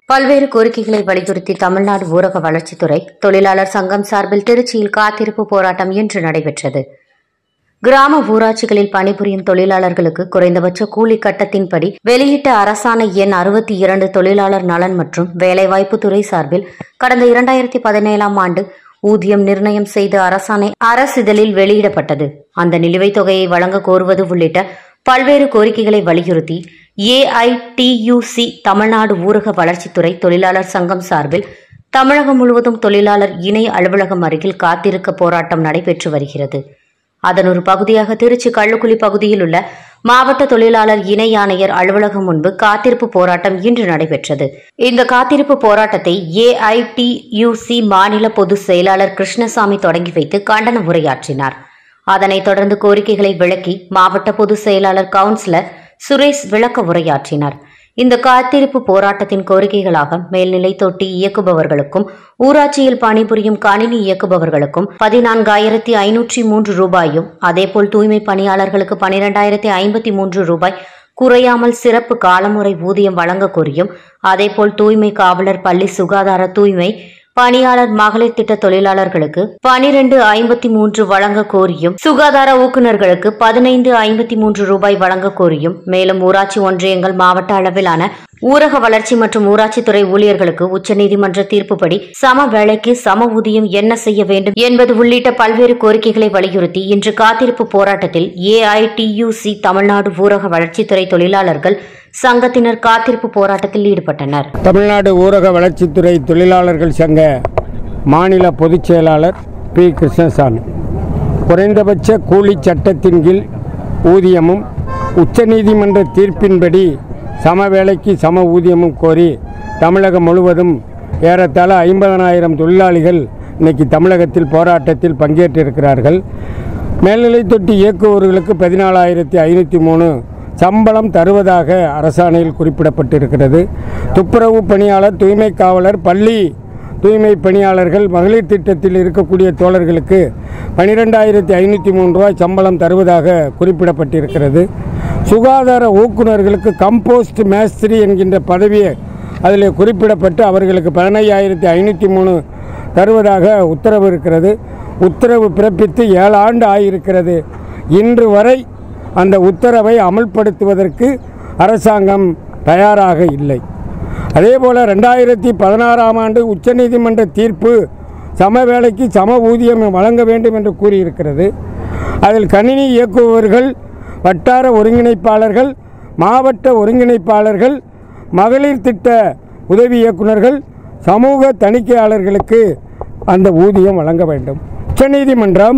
பல்வேறு கோரிக்கைகளை வலியுறுத்தி தமிழ்நாடு ஊரக வளர்ச்சித்துறை தொழிலாளர் சங்கம் சார்பில் திருச்சியில் காத்திருப்பு போராட்டம் இன்று நடைபெற்றது கிராம ஊராட்சிகளில் பணிபுரியும் தொழிலாளர்களுக்கு குறைந்தபட்ச கூலி கட்டத்தின்படி வெளியிட்ட அரசாணை எண் அறுபத்தி இரண்டு தொழிலாளர் நலன் மற்றும் வேலைவாய்ப்புத்துறை சார்பில் கடந்த இரண்டாயிரத்தி பதினேழாம் ஆண்டு ஊதியம் நிர்ணயம் செய்த அரசாணை அரசிதழில் வெளியிடப்பட்டது அந்த நிலுவைத் தொகையை வழங்க கோருவது உள்ளிட்ட பல்வேறு கோரிக்கைகளை வலியுறுத்தி ஏஐடியூசி தமிழ்நாடு ஊரக வளர்ச்சித்துறை தொழிலாளர் சங்கம் சார்பில் தமிழகம் முழுவதும் தொழிலாளர் இணை அலுவலகம் அருகில் காத்திருக்க போராட்டம் நடைபெற்று வருகிறது அதன் ஒரு பகுதியாக திருச்சி கள்ளுக்குழி பகுதியில் உள்ள மாவட்ட தொழிலாளர் இணை ஆணையர் அலுவலகம் முன்பு காத்திருப்பு போராட்டம் இன்று நடைபெற்றது இந்த காத்திருப்பு போராட்டத்தை ஏஐடியூசி மாநில பொதுச் செயலாளர் கிருஷ்ணசாமி தொடங்கி வைத்து கண்டன உரையாற்றினார் அதனைத் தொடர்ந்து கோரிக்கைகளை விளக்கி மாவட்ட பொதுச் செயலாளர் கவுன்சிலர் சுரேஷ் விளக்க உரையாற்றினார் இந்த காத்திருப்பு போராட்டத்தின் கோரிக்கைகளாக மேல்நிலை தொட்டி இயக்குபவர்களுக்கும் ஊராட்சியில் பணிபுரியும் கணினி இயக்குபவர்களுக்கும் பதினான்காயிரத்தி ஐநூற்றி மூன்று ரூபாயும் அதேபோல் தூய்மை பணியாளர்களுக்கு பனிரெண்டாயிரத்தி ஐம்பத்தி மூன்று ரூபாய் குறையாமல் சிறப்பு காலமுறை ஊதியம் வழங்க கோரியும் அதேபோல் தூய்மை காவலர் பள்ளி சுகாதார தூய்மை பணியாளர் மகளிர் திட்ட தொழிலாளர்களுக்கு பனிரெண்டு ஐம்பத்தி மூன்று வழங்க கோரியும் சுகாதார ஊக்குநர்களுக்கு பதினைந்து ஐம்பத்தி மூன்று ரூபாய் வழங்க கோரியும் மேலும் ஊராட்சி ஒன்றியங்கள் மாவட்ட அளவிலான ஊரக வளர்ச்சி மற்றும் ஊராட்சித்துறை ஊழியர்களுக்கு உச்சநீதிமன்ற தீர்ப்புப்படி சம வேலைக்கு சம ஊதியம் என்ன செய்ய வேண்டும் என்பது உள்ளிட்ட பல்வேறு கோரிக்கைகளை வலியுறுத்தி இன்று காத்திருப்பு போராட்டத்தில் ஏஐடியூசி தமிழ்நாடு ஊரக வளர்ச்சித்துறை தொழிலாளர்கள் சங்கத்தினர் காத்திருப்பு போராட்டத்தில் ஈடுபட்டனர் தமிழ்நாடு ஊரக வளர்ச்சித்துறை தொழிலாளர்கள் சங்க மாநில பொதுச் செயலாளர் பி கிருஷ்ணசாமி குறைந்தபட்ச கூலி சட்டத்தின் கீழ் ஊதியமும் உச்சநீதிமன்ற தீர்ப்பின்படி சம வேலைக்கு சம ஊதியமும் கோரி தமிழகம் முழுவதும் ஏறத்தாழ ஐம்பதனாயிரம் தொழிலாளிகள் இன்னைக்கு தமிழகத்தில் போராட்டத்தில் பங்கேற்றிருக்கிறார்கள் மேல்நிலை தொட்டி இயக்குபவர்களுக்கு பதினாலாயிரத்தி ஐநூற்றி மூணு சம்பளம் தருவதாக அரசாணையில் குறிப்பிடப்பட்டிருக்கிறது துப்புரவு பணியாளர் தூய்மை காவலர் பள்ளி தூய்மை பணியாளர்கள் மகளிர் திட்டத்தில் இருக்கக்கூடிய தோழர்களுக்கு பனிரெண்டாயிரத்தி ஐநூற்றி மூணு ரூபாய் சம்பளம் தருவதாக குறிப்பிடப்பட்டிருக்கிறது சுகாதார ஊக்குநர்களுக்கு கம்போஸ்ட் மேஸ்திரி என்கின்ற பதவியை அதில் குறிப்பிடப்பட்டு அவர்களுக்கு பதினையாயிரத்தி ஐநூற்றி மூணு தருவதாக உத்தரவு இருக்கிறது உத்தரவு பிறப்பித்து ஏழு ஆண்டு ஆகியிருக்கிறது இன்று வரை அந்த உத்தரவை அமல்படுத்துவதற்கு அரசாங்கம் தயாராக இல்லை அதே போல் ரெண்டாயிரத்தி பதினாறாம் ஆண்டு உச்சநீதிமன்ற தீர்ப்பு சம வேலைக்கு சம ஊதியம் வழங்க வேண்டும் என்று கூறியிருக்கிறது அதில் கணினி இயக்குபவர்கள் வட்டார ஒருங்கிணைப்பாளர்கள் மாவட்ட ஒருங்கிணைப்பாளர்கள் மகளிர் திட்ட உதவி இயக்குநர்கள் சமூக தணிக்கையாளர்களுக்கு அந்த ஊதியம் வழங்க வேண்டும் உச்சநீதிமன்றம்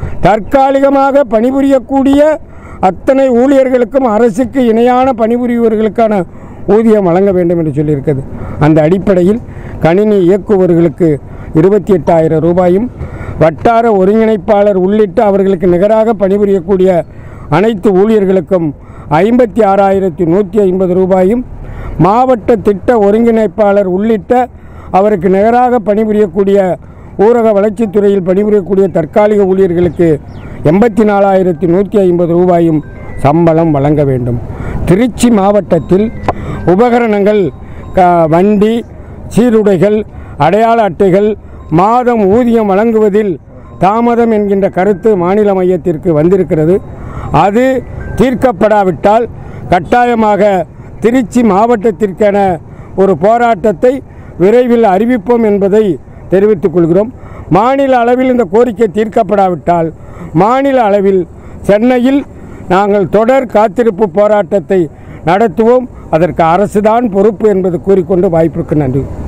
தற்காலிகமாக பணிபுரியக்கூடிய அத்தனை ஊழியர்களுக்கும் அரசுக்கு இணையான பணிபுரிபவர்களுக்கான ஊதியம் வழங்க வேண்டும் என்று சொல்லியிருக்கிறது அந்த அடிப்படையில் கணினி இயக்குபவர்களுக்கு இருபத்தி எட்டாயிரம் ரூபாயும் வட்டார ஒருங்கிணைப்பாளர் உள்ளிட்ட அவர்களுக்கு நிகராக பணிபுரியக்கூடிய அனைத்து ஊழியர்களுக்கும் ஐம்பத்தி ஆறாயிரத்தி நூற்றி ஐம்பது ரூபாயும் மாவட்ட திட்ட ஒருங்கிணைப்பாளர் உள்ளிட்ட அவருக்கு நிகராக பணிபுரியக்கூடிய ஊரக வளர்ச்சித்துறையில் பணிபுரியக்கூடிய தற்காலிக ஊழியர்களுக்கு எண்பத்தி நாலாயிரத்தி நூற்றி ஐம்பது ரூபாயும் சம்பளம் வழங்க வேண்டும் திருச்சி மாவட்டத்தில் உபகரணங்கள் க வண்டி சீருடைகள் அடையாள அட்டைகள் மாதம் ஊதியம் வழங்குவதில் தாமதம் என்கின்ற கருத்து மாநில மையத்திற்கு வந்திருக்கிறது அது தீர்க்கப்படாவிட்டால் கட்டாயமாக திருச்சி மாவட்டத்திற்கான ஒரு போராட்டத்தை விரைவில் அறிவிப்போம் என்பதை தெரிவித்துக் கொள்கிறோம் மாநில அளவில் இந்த கோரிக்கை தீர்க்கப்படாவிட்டால் மாநில அளவில் சென்னையில் நாங்கள் தொடர் காத்திருப்பு போராட்டத்தை நடத்துவோம் அதற்கு அரசுதான் பொறுப்பு என்பது கூறிக்கொண்டு வாய்ப்பிற்கு நன்றி